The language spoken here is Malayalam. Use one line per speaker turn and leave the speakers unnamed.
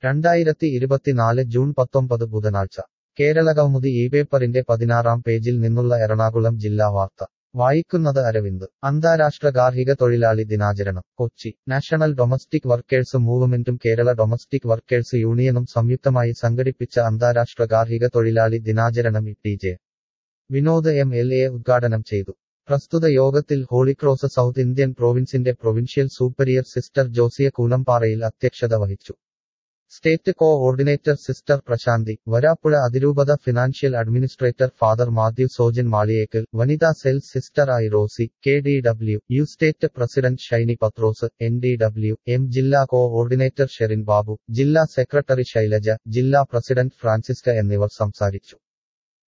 രണ്ടായിരത്തി ഇരുപത്തിനാല് ജൂൺ പത്തൊമ്പത് ബുധനാഴ്ച കേരളകൗമുദി ഈ പേപ്പറിന്റെ പതിനാറാം പേജിൽ നിന്നുള്ള എറണാകുളം ജില്ലാ വാർത്ത വായിക്കുന്നത് അരവിന്ദ് അന്താരാഷ്ട്ര ഗാർഹിക തൊഴിലാളി ദിനാചരണം കൊച്ചി നാഷണൽ ഡൊമസ്റ്റിക് വർക്കേഴ്സ് മൂവ്മെന്റും കേരള ഡൊമസ്റ്റിക് വർക്കേഴ്സ് യൂണിയനും സംയുക്തമായി സംഘടിപ്പിച്ച അന്താരാഷ്ട്ര ഗാർഹിക തൊഴിലാളി ദിനാചരണം T J Vinod M L A ഉദ്ഘാടനം ചെയ്തു പ്രസ്തുത യോഗത്തിൽ ഹോളിക്രോസ് സൗത്ത് ഇന്ത്യൻ പ്രോവിൻസിന്റെ പ്രൊവിൻഷ്യൽ സൂപ്പരിയർ സിസ്റ്റർ ജോസിയ കൂനമ്പാറയിൽ അധ്യക്ഷത വഹിച്ചു state coordinator sister Prashanthi Varappuzha അതിരൂപത financial administrator father Mathew Sojan Maliyekkal വനിതാ cell sister I Rosy K D W U state president Shiny Pathrose N D W M ജില്ലാ കോ ഓർഡിനേറ്റർ ഷെറിൻ ബാബു ജില്ലാ സെക്രട്ടറി ശൈലജ ജില്ലാ പ്രസിഡന്റ് ഫ്രാൻസിസ്ക എന്നിവർ സംസാരിച്ചു